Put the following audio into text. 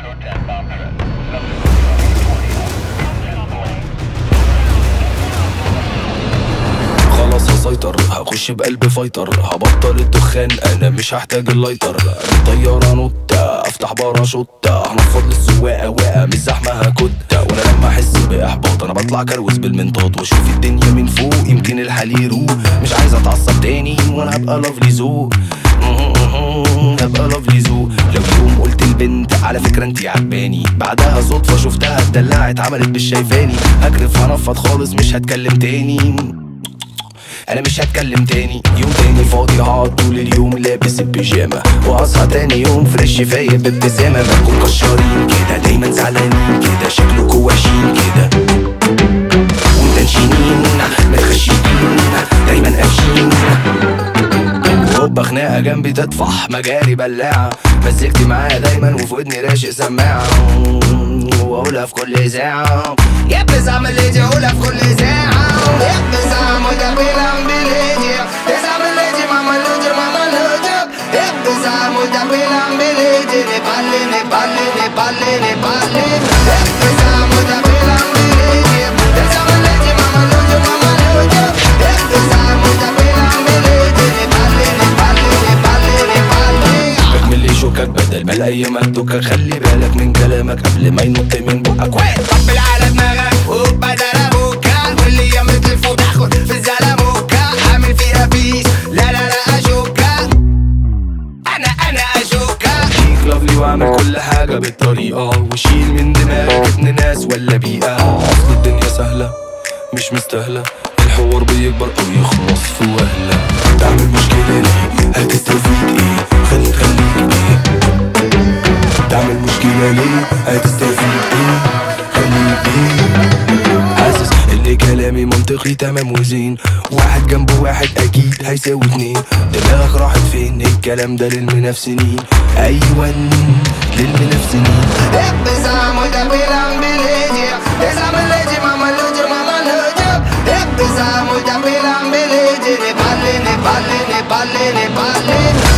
خلاص هسيطر هخش بقلب فايتر هبطل الدخان انا مش هحتاج اللايتر طيارة نوتة افتح باراشوتة هنفض للسواقة واقع مش زحمة هكتة وانا لما احس باحباط انا بطلع كروز بالمنطاد واشوف الدنيا من فوق يمكن الحال يروق مش عايز اتعصب تاني وانا هبقى لافلي زو هبقى لافلي زو لو يوم قلت البنت على فكرة انتي عجباني بعدها صدفة شفتها اتدلعت عملت مش شايفاني هكرف هنفض خالص مش هتكلم تاني انا مش هتكلم تاني يوم تاني فاضي هقعد طول اليوم لابس البيجامه واصحى تاني يوم فريش فايق بابتسامه بنكون كشارين كده دايما زعلانين كده شكلكوا وحشين كده ومتنشنين متخشيين دايما قافشين هوبا خناقه جنبي تطفح مجاري بلاعه مزجتي معايا دايما وفي ودني راشق سماعه واقولها في كل ساعه يا بزعم اللي اقولها في كل ساعه يا بزعم وده بيلم بليجي بزعم اللي ماما لوجي ماما لوجي يا بزعم وده بيلم بليجي نبالي نبالي نبالي نبالي يا بزعم وده بيلم بليجي بزعم اللي ماما لوجي ماما لوجي يا بزعم وده بيلم بليجي نبالي نبالي نبالي نبالي اكمل لي شوكك بدل ما الايام ادوكك خلي بالك من كلامك قبل ما ينط من بقك وين طبل على دماغك وبدل ابوكا واللي يمت الفوق تاخد في الزلموكا عامل فيها بيس لا لا لا اشوكا انا انا اشوكا فيك لافلي واعمل كل حاجه بالطريقه وشيل من دماغك ابن ناس ولا بيئه اصل الدنيا سهله مش مستاهله الحوار بيكبر او يخلص في وهله تعمل مشكله ليه هتستفيد ايه خليك خليك ايه تعمل مشكله ليه هتستفيد ايه خليك ايه حاسس ان كلامي منطقي تمام وزين واحد جنب واحد اكيد هيساوي اتنين دماغك راحت فين الكلام ده للمنافسين ايوه للمنافسين ابزام وده بيلم بليجي ابزام الليجي ماما لوجي ماما لوجي ابزام وده بيلم بليجي نبالي نبالي نبالي نبالي